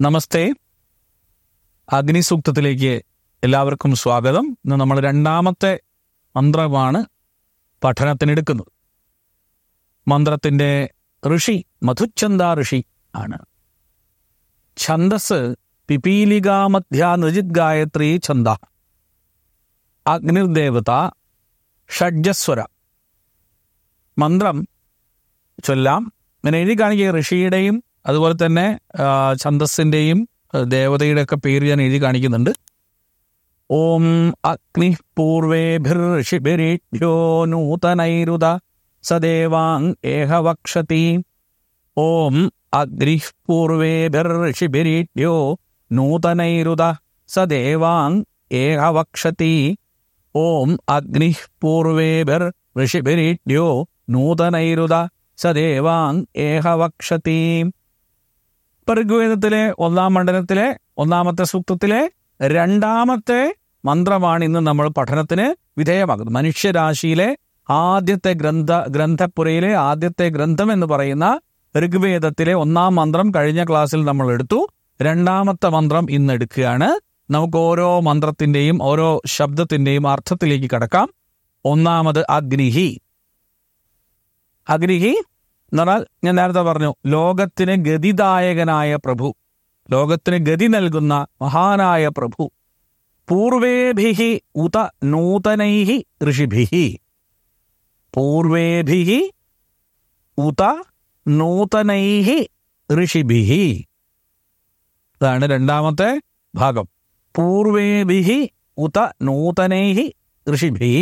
നമസ്തേ അഗ്നിസൂക്തത്തിലേക്ക് എല്ലാവർക്കും സ്വാഗതം ഇന്ന് നമ്മൾ രണ്ടാമത്തെ മന്ത്രമാണ് പഠനത്തിനെടുക്കുന്നത് മന്ത്രത്തിന്റെ ഋഷി മധുച്ഛന്ദ ഋഷി ആണ് ഛന്ദസ് പിപീലികാമധ്യ നൃജിത് ഗായത്രി ഛന്ദ അഗ്നിർദേവത ഷഡ്ജസ്വര മന്ത്രം ചൊല്ലാം ഇങ്ങനെ എഴുതി കാണിക്കുക ഋഷിയുടെയും അതുപോലെ തന്നെ ആ, ഛന്ദസ്സിന്റെയും ആ, ദേവതയുടെ ഒക്കെ പേര് ഞാൻ എഴുതി കാണിക്കുന്നുണ്ട് ഓം അഗ്നി പൂർവേഭിർഷിഭിരീഭ്യോ നൂതനൈരുത സദേവാങ് ഏഹവക്ഷതി ഓം അഗ്നി പൂർവേഭിർഷിഭിരീഭ്യോ നൂതനൈരുത സദേവാങ് ഏഹവക്ഷതി ഓം അഗ്നി പൂർവേഭിർ ഋഷിഭിരീഭ്യോ നൂതനൈരുത സദേവാങ് ഏഹവക്ഷതി ഇപ്പൊ ഋഗ്വേദത്തിലെ ഒന്നാം മണ്ഡലത്തിലെ ഒന്നാമത്തെ സൂക്തത്തിലെ രണ്ടാമത്തെ മന്ത്രമാണ് ഇന്ന് നമ്മൾ പഠനത്തിന് വിധേയമാകുന്നത് മനുഷ്യരാശിയിലെ ആദ്യത്തെ ഗ്രന്ഥ ഗ്രന്ഥപ്പുരയിലെ ആദ്യത്തെ ഗ്രന്ഥം എന്ന് പറയുന്ന ഋഗ്വേദത്തിലെ ഒന്നാം മന്ത്രം കഴിഞ്ഞ ക്ലാസ്സിൽ നമ്മൾ എടുത്തു രണ്ടാമത്തെ മന്ത്രം ഇന്ന് എടുക്കുകയാണ് നമുക്ക് ഓരോ മന്ത്രത്തിന്റെയും ഓരോ ശബ്ദത്തിന്റെയും അർത്ഥത്തിലേക്ക് കടക്കാം ഒന്നാമത് അഗ്നിഹി അഗ്നിഹി എന്ന് പറഞ്ഞാൽ ഞാൻ നേരത്തെ പറഞ്ഞു ലോകത്തിന് ഗതിദായകനായ പ്രഭു ലോകത്തിന് ഗതി നൽകുന്ന മഹാനായ പ്രഭു പൂർവേഭിഹി ഉത നൂതനൈഹി ഋഷിഭിഹി പൂർവേഭിഹി ഉത നൂതനൈഹി ഋഷിഭിഹി ഇതാണ് രണ്ടാമത്തെ ഭാഗം പൂർവേഭിഹി ഉത നൂതനൈഹി ഋഷിഭിഹി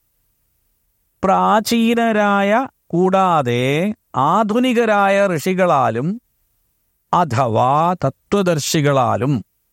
പ്രാചീനരായ കൂടാതെ ആധുനികരായ ഋഷികളാലും അഥവാ തത്വദർശികളാലും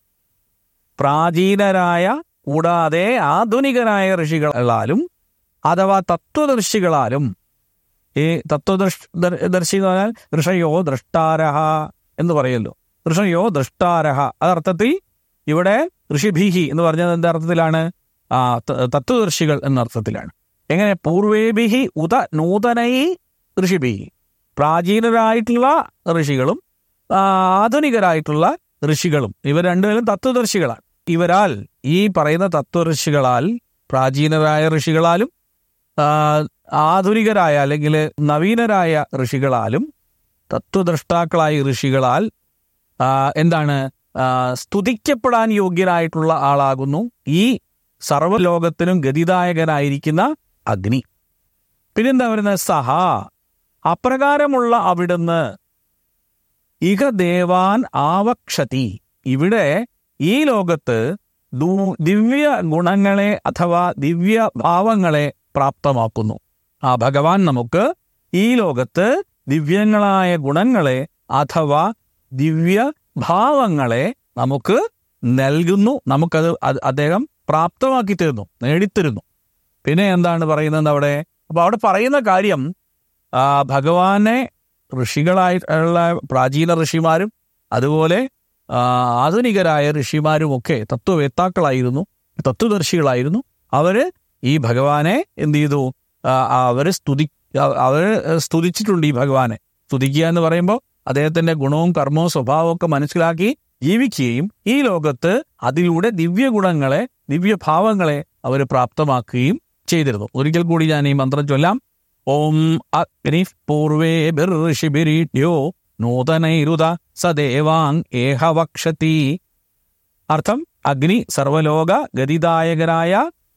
പ്രാചീനരായ കൂടാതെ ആധുനികരായ ഋഷികളാലും അഥവാ തത്വദർശികളാലും ഈ തത്വദർശ ദർ- ദർശി എന്ന് പറഞ്ഞാൽ ഋഷയോ ദ്രഷ്ടാരഹ എന്ന് പറയല്ലോ ഋഷയോ ദ്രഷ്ടാരഹ അതർത്ഥത്തിൽ ഇവിടെ ഋഷിഭിഹി എന്ന് പറഞ്ഞത് എന്താ അർത്ഥത്തിലാണ് ആ ത- തത്വദർശികൾ എന്ന അർത്ഥത്തിലാണ് എങ്ങനെ പൂർവേഭിഹി ഉത നൂതനൈ ഋഷിഭിഹി പ്രാചീനരായിട്ടുള്ള ഋഷികളും ആ, ആധുനികരായിട്ടുള്ള ഋഷികളും ഇവർ രണ്ടുപേരും തത്വദർശികളാണ് ഇവരാൽ ഈ പറയുന്ന തത്വഋഷികളാൽ പ്രാചീനരായ ഋഷികളാലും ആ, ആധുനികരായ അല്ലെങ്കിൽ നവീനരായ ഋഷികളാലും തത്വദ്രഷ്ടാക്കളായ ഋഷികളാൽ ആ, എന്താണ് ആ, സ്തുതിക്കപ്പെടാൻ യോഗ്യനായിട്ടുള്ള ആളാകുന്നു ഈ സർവ്വലോകത്തിനും ഗതിദായകനായിരിക്കുന്ന അഗ്നി പിന്നെന്താ പറയുന്നത് സഹ അപ്രകാരമുള്ള അവിടുന്ന് ഇഹ ദേവാൻ ആവക്ഷതി ഇവിടെ ഈ ലോകത്ത് ദു- ദിവ്യ ഗുണങ്ങളെ അഥവാ ദിവ്യ ഭാവങ്ങളെ പ്രാപ്തമാക്കുന്നു ആ ഭഗവാൻ നമുക്ക് ഈ ലോകത്ത് ദിവ്യങ്ങളായ ഗുണങ്ങളെ അഥവാ ദിവ്യ ഭാവങ്ങളെ നമുക്ക് നൽകുന്നു നമുക്കത് അത് അദ്ദേഹം പ്രാപ്തമാക്കി തരുന്നു നേടിത്തരുന്നു പിന്നെ എന്താണ് പറയുന്നത് അവിടെ അപ്പൊ അവിടെ പറയുന്ന കാര്യം ആ, ഭഗവാനെ ഋഷികളായിട്ടുള്ള പ്രാചീന ഋഷിമാരും അതുപോലെ ആ, ആധുനികരായ ഋഷിമാരുമൊക്കെ തത്വവേത്താക്കളായിരുന്നു തത്വദർശികളായിരുന്നു അവര് ഈ ഭഗവാനെ എന്ത് ചെയ്തു ആ, അവര് സ്തുതി ആ- അവര് സ്തുതിച്ചിട്ടുണ്ട് ഈ ഭഗവാനെ സ്തുതിക്കുക എന്ന് പറയുമ്പോൾ അദ്ദേഹത്തിന്റെ ഗുണവും കർമ്മവും സ്വഭാവവും ഒക്കെ മനസ്സിലാക്കി ജീവിക്കുകയും ഈ ലോകത്ത് അതിലൂടെ ദിവ്യ ഗുണങ്ങളെ ദിവ്യഭാവങ്ങളെ അവർ പ്രാപ്തമാക്കുകയും ചെയ്തിരുന്നു ഒരിക്കൽ കൂടി ഞാൻ ഈ മന്ത്രം ചൊല്ലാം ഓം അഗ്നി പൂർവേഭിർഷിഭിരീഡ്യോ നൂതനൈരുത സദേവാങ് ഏഹവക്ഷതി അർത്ഥം അഗ്നി സർവലോക ഗതിദായകരായ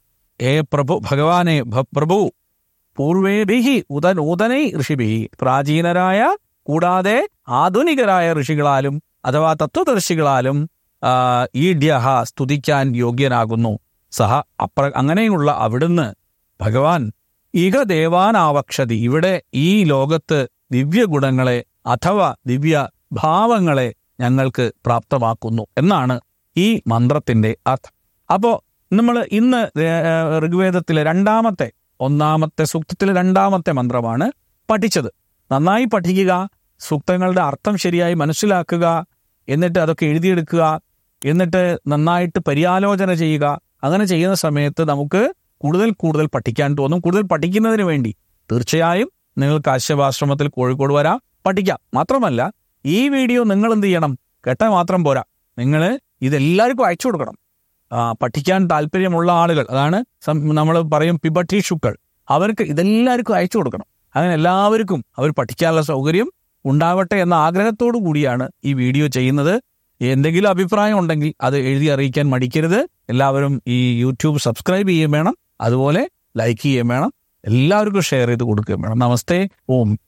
ഏ പ്രഭു ഭഗവാനെ ഭ- പ്രഭു പൂർവേഭിഹി ഉത നൂതനൈ ഋഷിഭി പ്രാചീനരായ കൂടാതെ ആധുനികരായ ഋഷികളാലും അഥവാ തത്വദർശികളാലും ആ, ഈഡ്യഹ സ്തുതിക്കാൻ യോഗ്യനാകുന്നു സഹ അപ്ര അങ്ങനെയുള്ള അവിടുന്ന് ഭഗവാൻ ഇഹ ദേവാനാവക്ഷതി ഇവിടെ ഈ ലോകത്ത് ദിവ്യ ഗുണങ്ങളെ അഥവാ ദിവ്യ ഭാവങ്ങളെ ഞങ്ങൾക്ക് പ്രാപ്തമാക്കുന്നു എന്നാണ് ഈ മന്ത്രത്തിന്റെ അർത്ഥം അപ്പോ നമ്മൾ ഇന്ന് ഏ- ഏ, ഋഗ്വേദത്തിലെ രണ്ടാമത്തെ ഒന്നാമത്തെ സൂക്തത്തിലെ രണ്ടാമത്തെ മന്ത്രമാണ് പഠിച്ചത് നന്നായി പഠിക്കുക സൂക്തങ്ങളുടെ അർത്ഥം ശരിയായി മനസ്സിലാക്കുക എന്നിട്ട് അതൊക്കെ എഴുതിയെടുക്കുക എന്നിട്ട് നന്നായിട്ട് പര്യാലോചന ചെയ്യുക അങ്ങനെ ചെയ്യുന്ന സമയത്ത് നമുക്ക് കൂടുതൽ കൂടുതൽ പഠിക്കാൻ തോന്നും കൂടുതൽ പഠിക്കുന്നതിന് വേണ്ടി തീർച്ചയായും നിങ്ങൾക്ക് ആശയവാശ്രമത്തിൽ കോഴിക്കോട് വരാം പഠിക്കാം മാത്രമല്ല ഈ വീഡിയോ നിങ്ങൾ എന്ത് ചെയ്യണം കേട്ടാൽ മാത്രം പോരാ നിങ്ങൾ ഇതെല്ലാവർക്കും അയച്ചു കൊടുക്കണം ആ, പഠിക്കാൻ താല്പര്യമുള്ള ആളുകൾ അതാണ് നമ്മൾ പറയും പിബട്ടീഷുക്കൾ അവർക്ക് ഇതെല്ലാവർക്കും അയച്ചു കൊടുക്കണം അങ്ങനെ എല്ലാവർക്കും അവർ പഠിക്കാനുള്ള സൗകര്യം ഉണ്ടാവട്ടെ എന്ന ആഗ്രഹത്തോടു കൂടിയാണ് ഈ വീഡിയോ ചെയ്യുന്നത് എന്തെങ്കിലും അഭിപ്രായം ഉണ്ടെങ്കിൽ അത് എഴുതി അറിയിക്കാൻ മടിക്കരുത് എല്ലാവരും ഈ യൂട്യൂബ് സബ്സ്ക്രൈബ് ചെയ്യുകയും വേണം അതുപോലെ ലൈക്ക് ചെയ്യുകയും വേണം എല്ലാവർക്കും ഷെയർ ചെയ്ത് കൊടുക്കുകയും വേണം നമസ്തേ ഓം